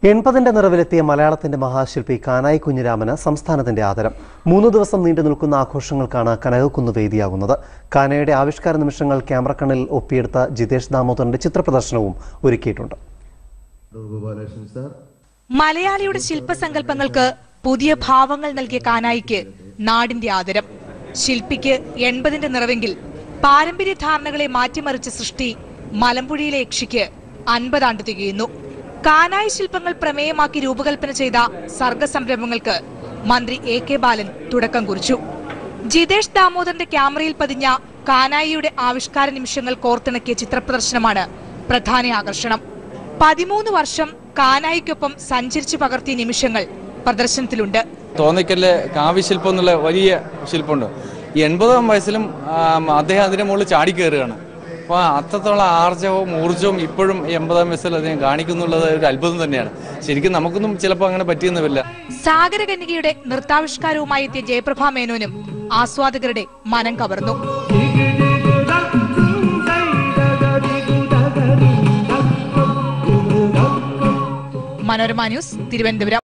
എൺപതിന്റെ നിറവിലെത്തിയ മലയാളത്തിന്റെ മഹാശില്പി കാനായി കുഞ്ഞിരാമന് സംസ്ഥാനത്തിന്റെ ആദരം മൂന്ന് ദിവസം നീണ്ടു നിൽക്കുന്ന ആഘോഷങ്ങൾക്കാണ് കനകക്കുന്ന് വേദിയാകുന്നത് കാനയുടെ ആവിഷ്കാര നിമിഷങ്ങൾ ക്യാമറക്കണ്ണിൽ ഒപ്പിയെടുത്ത ജിതേഷ് ദാമോദറിന്റെ ചിത്രപ്രദർശനവും ഒരുക്കിയിട്ടുണ്ട് ഗോപാലകൃഷ്ണൻ സാർ മലയാളിയുടെ ശില്പസങ്കല്പങ്ങൾക്ക് പുതിയ ഭാവങ്ങൾ നൽകിയ കാനായിക്ക് നാടിന്റെ ആദരം ശില്പിക്ക് എൺപതിന്റെ നിറവെങ്കിൽ പാരമ്പര്യ ധാരണകളെ മാറ്റിമറിച്ച സൃഷ്ടി മലമ്പുഴയിലെ യക്ഷിക്ക് അൻപതാണ്ട് തികയുന്നു കാനായി ശില്പങ്ങൾ പ്രമേയമാക്കി രൂപകൽപ്പന ചെയ്ത സർഗസംരംഭങ്ങൾക്ക് മന്ത്രി എ കെ ബാലൻ തുടക്കം കുറിച്ചു ജിതേഷ് ദാമോദറിന്റെ ക്യാമറയിൽ പതിഞ്ഞ കാനായിയുടെ ആവിഷ്കാര നിമിഷങ്ങൾ കോർത്തിണക്കിയ ചിത്രപ്രദർശനമാണ് പ്രധാന ആകർഷണം പതിമൂന്ന് വർഷം കാനായിക്കൊപ്പം സഞ്ചരിച്ചു പകർത്തിയ നിമിഷങ്ങൾ പ്രദർശനത്തിലുണ്ട് തോന്നിക്കല്ല് കാവ്യശില്പം എന്നുള്ള വലിയ ശില്പമുണ്ട് ഈ എൺപതാം വയസ്സിലും ആം, അദ്ദേഹം അതിന്റെ മുകളിൽ ചാടിക്കയറുകയാണ് അപ്പോൾ അത്രത്തോളം ആർജവും ഊർജവും ഇപ്പോഴും ഈ എൺപതാം വയസ്സിൽ അദ്ദേഹം കാണിക്കുന്നുള്ളത് ഒരു അത്ഭുതം തന്നെയാണ് ശരിക്കും നമുക്കൊന്നും ചിലപ്പോൾ അങ്ങനെ പറ്റിയെന്ന് വരില്ല സാഗരകന്യകയുടെ നൃത്താവിഷ്കാരവുമായി എത്തിയ ജയപ്രഭ മേനോനും ആസ്വാദകരുടെ മനം കവർന്നു മനോരമ ന്യൂസ് തിരുവനന്തപുരം